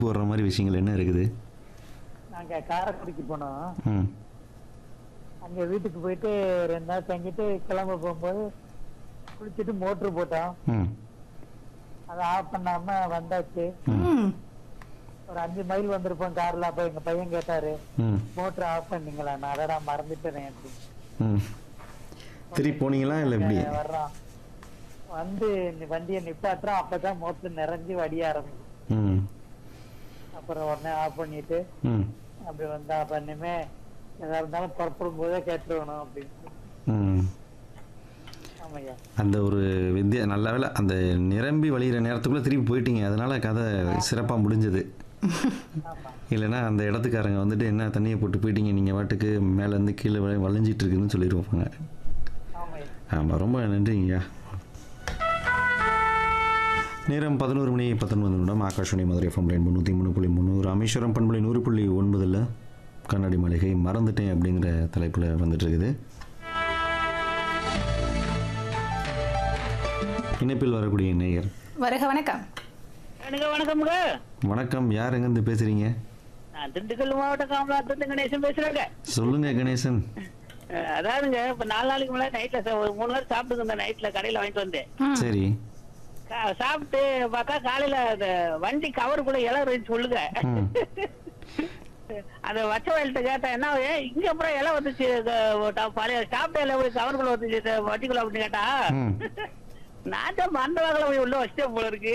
வர்ற மாதிரி விஷயங்கள் என்ன இருக்குது நாங்க காரைக்குடிக்கு போனோம் ம் அங்க வீட்டுக்கு போயிட்டு ரெண்டு நாள் தங்கிட்டு கிளம்ப போகும்போது குளிச்சுட்டு மோட்ரு போட்டோம் ம் அதை ஆஃப் பண்ணாம வந்தாச்சு ம் ஒரு அஞ்சு மைல் வந்திருப்போம் கார்ல அப்ப எங்க பையன் கேட்டாரு ம் மோட்டர் ஆஃப் பண்ணீங்களா நான் அதடா மறந்துட்டேன் அப்படின்னு ம் திருப்பி போனீங்களா இல்லை எப்படி இங்க வர்றோம் வந்து இந்த வண்டியை நிப்பாட்டுறோம் அப்பதான் மோட்டர் நிறைஞ்சு வடிய ஆரம்பிக்கும் ம் அப்புறம் உடனே ஆஃப் பண்ணிட்டு ம் அப்படி வந்தா அப்ப இனிமே எதா இருந்தாலும் புறப்படும் போதே கேட்டுருவணும் அப்படின்னு ம் ஆமாய்யா அந்த ஒரு வித்தியா நல்ல வேளை அந்த நிரம்பி வழிகிற நேரத்துக்குள்ளே திருப்பி போயிட்டீங்க அதனால கதை சிறப்பாக முடிஞ்சது ஆமா இல்லைன்னா அந்த இடத்துக்காரங்க வந்துட்டு என்ன தண்ணியை போட்டு போயிட்டீங்க நீங்கள் வாட்டுக்கு மேலேருந்து கீழே வரை வளைஞ்சிட்டு இருக்குதுன்னு சொல்லிடுவாங்க ஆமாய்யா ஆமாம் ரொம்ப நன்றிங்கய்யா நேரம் பதினோரு மணி பத்தொன்பது நிமிடம் ஆகாஷவாணி மதுரை எஃப்எம் லைன் முந்நூற்றி மூணு புள்ளி மூணு ராமேஸ்வரம் பண்புள்ளி நூறு புள்ளி ஒன்பதில் கண்ணாடி மாளிகை மறந்துட்டேன் அப்படிங்கிற தலைப்பில் வந்துட்டு இருக்குது இணைப்பில் வரக்கூடிய நேயர் வருக வணக்கம் எனக்கு வணக்கம்ங்க வணக்கம் யார் எங்கேருந்து பேசுகிறீங்க நான் திண்டுக்கல் மாவட்ட காமலாத்திலிருந்து கணேசன் பேசுறேங்க சொல்லுங்க கணேசன் அஹ் அதாவதுங்க இப்ப நாலு நாளைக்கு முன்னாடி நைட்ல ஒரு மூணு நாள் சாப்பிட்டு இருந்தேன் நைட்ல கடையில வாங்கிட்டு வந்தேன் சரி கா- சாப்பிட்டு பார்த்தா காலையில அந்த வண்டி கவருக்குள்ள இலை இருந்துச்சு சொல்லுங்க ம். அந்த வச்ச வயல்கிட்ட கேட்டேன் என்ன ஏன் இங்க அப்புறம் இலை வந்துச்சு க- ட- பழைய சாப்பிட்ட இலை போய் கவருக்குள்ள வந்துச்சு இந்த வண்டிக்குள்ள அப்படின்னு கேட்டா ம். நான் தான் மந்த வகையில போய் உள்ள வச்சிட்டேன் போல இருக்கு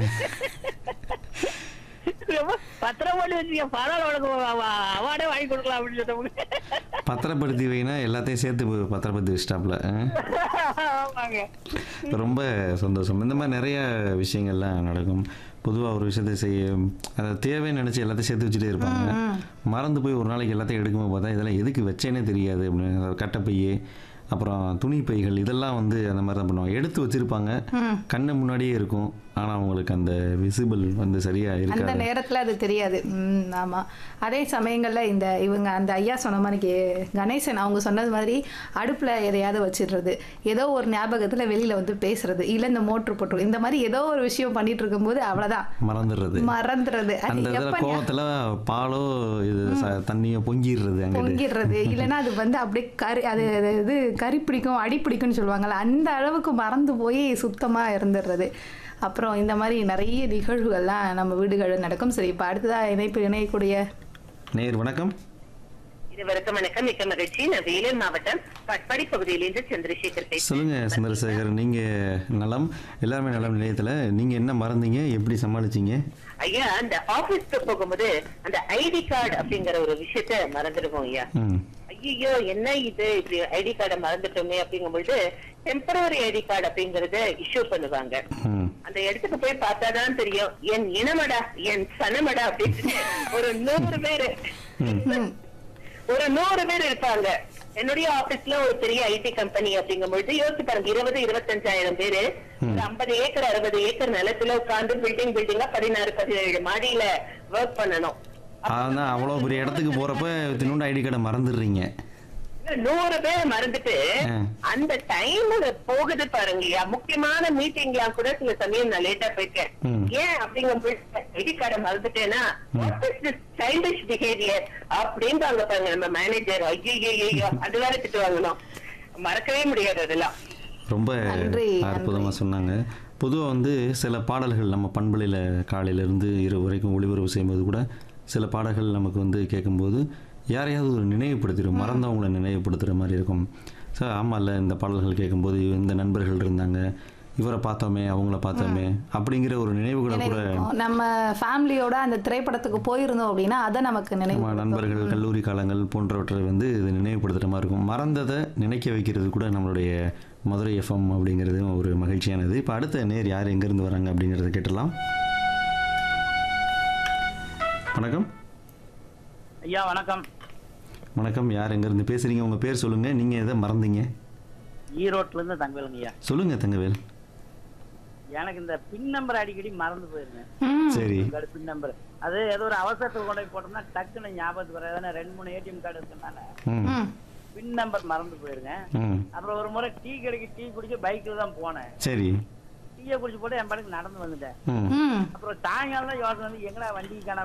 ரொம்ப பத்திரம் போட்டு வச்சுக்க பரவாயில்ல உனக்கு அவார்டே வாங்கி கொடுக்கலாம் அப்படின்னு சொன்னவங்க பத்திரப்படுத்தி வைனா எல்லாத்தையும் சேர்த்து பத்திரப்படுத்தி வச்சிட்டாப்புல ஆ? ஆமாங்க ரொம்ப சந்தோஷம் இந்த மாதிரி நிறைய விஷயங்கள்லாம் நடக்கும் பொதுவாக ஒரு விஷயத்தை செய்ய அதை தேவைன்னு நினச்சி எல்லாத்தையும் சேர்த்து வச்சுட்டே இருப்பாங்க மறந்து போய் ஒரு நாளைக்கு எல்லாத்தையும் எடுக்கும்போது பார்த்தா இதெல்லாம் எதுக்கு வச்சேனே தெரியாது அப்படின்னு அதாவது கட்டைப்பையே அப்புறம் துணி பைகள் இதெல்லாம் வந்து அந்த மாதிரி தான் பண்ணுவாங்க எடுத்து வச்சிருப்பாங்க கண்ணு முன்னாடியே இருக்கும் ஆனால் அவங்களுக்கு அந்த விசிபிள் வந்து சரியாக அந்த இருக்காது நேரத்துல அது தெரியாது ம் ஆமா அதே சமயங்கள்ல இந்த இவங்க அந்த ஐயா சொன்ன மாதிரி கே- கணேசன் அவங்க சொன்னது மாதிரி அடுப்புல எதையாவது வச்சிடுறது ஏதோ ஒரு ஞாபகத்துல வெளியில வந்து பேசுறது இல்ல இந்த மோட்டர் போட்டு இந்த மாதிரி ஏதோ ஒரு விஷயம் பண்ணிட்டு இருக்கும்போது அவ்வளவுதான் மறந்துடுறது மறந்துறது அது அந்த இதில் எப்ப ஞா- கோவத்தில் பாலோ இது ச- தண்ணியோ பொங்கிடுறது அங்கிட்டு பொங்கிடுறது இல்லைன்னா அது வந்து அப்படியே கறி அது அது இது கறி பிடிக்கும் அடி பிடிக்கும்னு சொல்லுவாங்கல்ல அந்த அளவுக்கு மறந்து போய் சுத்தமா இருந்துடுறது அப்புறம் இந்த மாதிரி நிறைய நிகழ்வுகள்லாம் நம்ம வீடுகளில் நடக்கும் சரி இப்போ அடுத்ததா இணைப்பு இணையக்கூடிய நேர் வணக்கம் இருவருக்கும் வணக்கம் மிக்க மகிழ்ச்சி நான் வேலூர் மாவட்டம் பட்பாடி பகுதியிலிருந்து சந்திரசேகர் பேசுறேன் சொல்லுங்க சந்திரசேகர் நீங்க நலம் எல்லாருமே நலம் நிலையத்துல நீங்க என்ன மறந்தீங்க எப்படி சமாளிச்சீங்க ஐயா அந்த ஆபீஸ்க்கு போகும்போது அந்த ஐடி கார்டு அப்படிங்கிற ஒரு விஷயத்த மறந்துடுவோம் ஐயா ம் ஐயோ என்ன இது இப்படி ஐடி கார்டை மறந்துட்டோமே அப்படிங்கும்பொழுது டெம்பரரி ஐடி கார்டு அப்படிங்கறத இஷ்யூ பண்ணுவாங்க ம் அந்த இடத்துக்கு போய் பார்த்தாதான் தெரியும் என் இனமடா என் சனமடா அப்படின்னு ஒரு நூறு பேரு ஒரு நூறு பேர் இருப்பாங்க என்னுடைய ஆபீஸ்ல ஒரு பெரிய ஐடி கம்பெனி அப்படிங்கும்பொழுது யோசிச்சு பாருங்க இருபது இருபத்தஞ்சாயிரம் பேரு ஒரு ஐம்பது ஏக்கர் அறுபது ஏக்கர் நிலத்துல உட்கார்ந்து பில்டிங் பில்டிங்கா பதினாறு பதினேழு மாடியில ஒர்க் பண்ணணும் அதான் அவ்வளோ பெரிய இடத்துக்கு போறப்ப தின்னூண்டு ஐடி கார்டை மறந்துடுறீங்க நூறு பேர் மறந்துட்டு ஆ. அந்த டைம் போகுது பாருங்கய்யா முக்கியமான மீட்டிங்லாம் கூட சில சமயம் நான் லேட்டா போயிட்டேன் ம். ஏன் அப்படிங்கும் ஐடி கார்டை மறந்துட்டேன்னா சைல்டிஷ் பிஹேவியர் அப்படின்றாங்க பாருங்க நம்ம மேனேஜர் ஐயோ அது வேற திட்டு வாங்கணும் மறக்கவே முடியாது அதெல்லாம் ரொம்ப நன்றி, அற்புதமாக சொன்னாங்க பொதுவாக வந்து சில பாடல்கள் நம்ம பண்பலையில் காலையிலேருந்து இரவு வரைக்கும் ஒளிபரப்பு செய்யும்போது கூட சில பாடல்கள் நமக்கு வந்து கேட்கும்போது யாரையாவது ஒரு நினைவுபடுத்திடும் மறந்தவங்களை நினைவுபடுத்துகிற மாதிரி இருக்கும் ஸோ ஆமாம்ல இந்த பாடல்கள் கேட்கும்போது இந்த நண்பர்கள் இருந்தாங்க இவரை பார்த்தோமே அவங்கள பார்த்தோமே அப்படிங்கிற ஒரு நினைவுகளை கூட நினைவு நம்ம ஃபேமிலியோட அந்த திரைப்படத்துக்கு போயிருந்தோம் அப்படின்னா அதை நமக்கு நினைவு நம்ம நண்பர்கள் கல்லூரி காலங்கள் போன்றவற்றை வந்து இது நினைவுபடுத்துகிற மாதிரி இருக்கும் மறந்ததை நினைக்க வைக்கிறது கூட நம்மளுடைய மதுரை எஃப்எம் அப்படிங்கிறது ஒரு மகிழ்ச்சியானது இப்போ அடுத்த நேர் யார் எங்கேருந்து வராங்க அப்படிங்கிறத கேட்டலாம் வணக்கம் ஐயா வணக்கம் வணக்கம் யார் எங்கேருந்து பேசுகிறீங்க உங்கள் பேர் சொல்லுங்கள் நீங்கள் எதை மறந்தீங்க ஈரோட்ல இருந்து தங்கவேலுங்க ஐயா சொல்லுங்கள் தங்கவேல் எனக்கு இந்த பின் நம்பர் அடிக்கடி மறந்து போயிருந்தேன் ம் சரி கார்டு பின் நம்பர் அது ஏதோ ஒரு அவசரத்துக்கு கொண்டு போய் போட்டோம்னா டக்குன்னு ஞாபகத்துக்கு வர ஏன்னா ரெண்டு மூணு ஏடிஎம் கார்டு இருக்கனால ம் ம் பின் நம்பர் மறந்து போயிருங்க ம் அப்புறம் ஒரு முறை டீ கடைக்கு டீ குடிக்க பைக்ல தான் போனேன் சரி டீ டீயை குடிச்சு போட்டு என் பாட்டுக்கு நடந்து வந்துட்டேன் ம் ம் அப்புறம் சாயங்காலம் தான் யோசனை வந்து எங்கடா வண்டி காணா